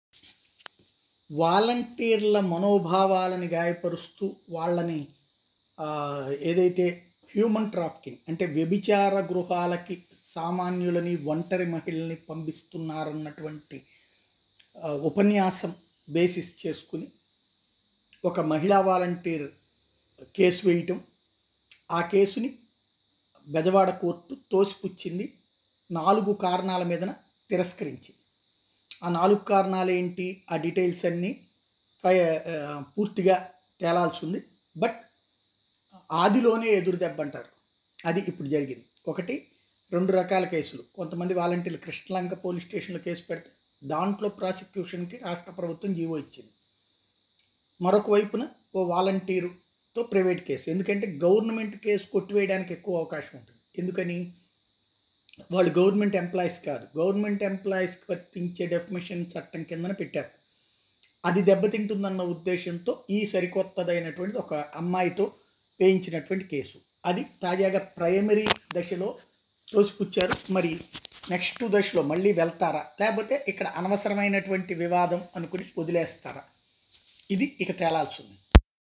వాలంటీర్ల మనోభావాలని గాయపరుస్తూ వాళ్ళని ఆ, ఏదైతే హ్యూమన్ ట్రాఫికింగ్ అంటే వ్యభిచార గృహాలకి సామాన్యులని ఒంటరి మహిళల్ని పంపిస్తున్నారన్నటువంటి ఆ, ఉపన్యాసం బేసిస్ చేసుకుని ఒక మహిళా వాలంటీర్ కేసు వేయటం ఆ కేసుని బెజవాడ కోర్టు తోసిపుచ్చింది నాలుగు కారణాల మీదన తిరస్కరించింది ఆ నాలుగు కారణాలు ఏంటి ఆ డీటెయిల్స్ అన్నీ పై ఆ, పూర్తిగా తేలాల్సి ఉంది బట్ ఆదిలోనే ఎదురు దెబ్బ అంటారు అది ఇప్పుడు జరిగింది ఒకటి రెండు రకాల కేసులు కొంతమంది వాలంటీర్లు కృష్ణలంక పోలీస్ స్టేషన్లో కేసు పెడితే దాంట్లో ప్రాసిక్యూషన్కి రాష్ట్ర ప్రభుత్వం జీవో ఇచ్చింది మరొక వైపున ఓ వాలంటీరుతో ప్రైవేట్ కేసు ఎందుకంటే గవర్నమెంట్ కేసు కొట్టివేయడానికి ఎక్కువ అవకాశం ఉంటుంది ఎందుకని వాళ్ళు గవర్నమెంట్ ఎంప్లాయీస్ కాదు గవర్నమెంట్ ఎంప్లాయీస్కి వర్తించే డెఫినేషన్ చట్టం కిందన పెట్టారు అది దెబ్బతింటుందన్న ఉద్దేశంతో ఈ సరికొత్తదైనటువంటిది ఒక అమ్మాయితో వేయించినటువంటి కేసు అది తాజాగా ప్రైమరీ దశలో తోసిపుచ్చారు మరి నెక్స్ట్ దశలో మళ్ళీ వెళ్తారా లేకపోతే ఇక్కడ అనవసరమైనటువంటి వివాదం అనుకుని వదిలేస్తారా ఇది ఇక తేలాల్సి ఉంది